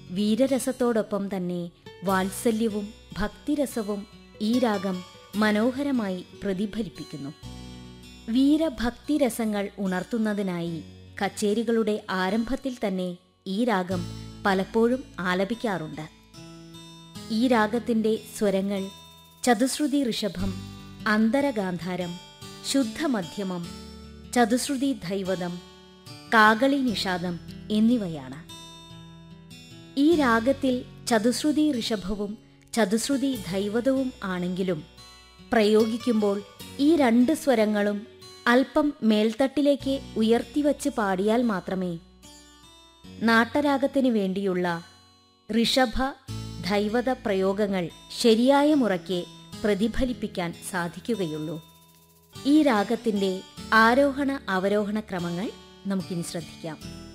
വീരരസത്തോടൊപ്പം തന്നെ വാത്സല്യവും ഭക്തിരസവും ഈ രാഗം മനോഹരമായി പ്രതിഫലിപ്പിക്കുന്നു വീരഭക്തിരസങ്ങൾ ഉണർത്തുന്നതിനായി കച്ചേരികളുടെ ആരംഭത്തിൽ തന്നെ ഈ രാഗം പലപ്പോഴും ആലപിക്കാറുണ്ട് ഈ രാഗത്തിന്റെ സ്വരങ്ങൾ ചതുശ്രുതി ഋഷഭം അന്തരഗാന്ധാരം ശുദ്ധമധ്യമം ചതുശ്രുതി ധൈവതം കാകളി നിഷാദം എന്നിവയാണ് ഈ രാഗത്തിൽ ചതുശ്രുതി ഋഷഭവും ചതുശ്രുതി ധൈവതവും ആണെങ്കിലും പ്രയോഗിക്കുമ്പോൾ ഈ രണ്ട് സ്വരങ്ങളും അല്പം മേൽത്തട്ടിലേക്ക് ഉയർത്തിവച്ച് പാടിയാൽ മാത്രമേ നാട്ടരാഗത്തിന് വേണ്ടിയുള്ള ഋഷഭ ധൈവത പ്രയോഗങ്ങൾ ശരിയായ മുറയ്ക്ക് പ്രതിഫലിപ്പിക്കാൻ സാധിക്കുകയുള്ളൂ ഈ രാഗത്തിന്റെ ആരോഹണ അവരോഹണ ക്രമങ്ങൾ നമുക്കിനി ശ്രദ്ധിക്കാം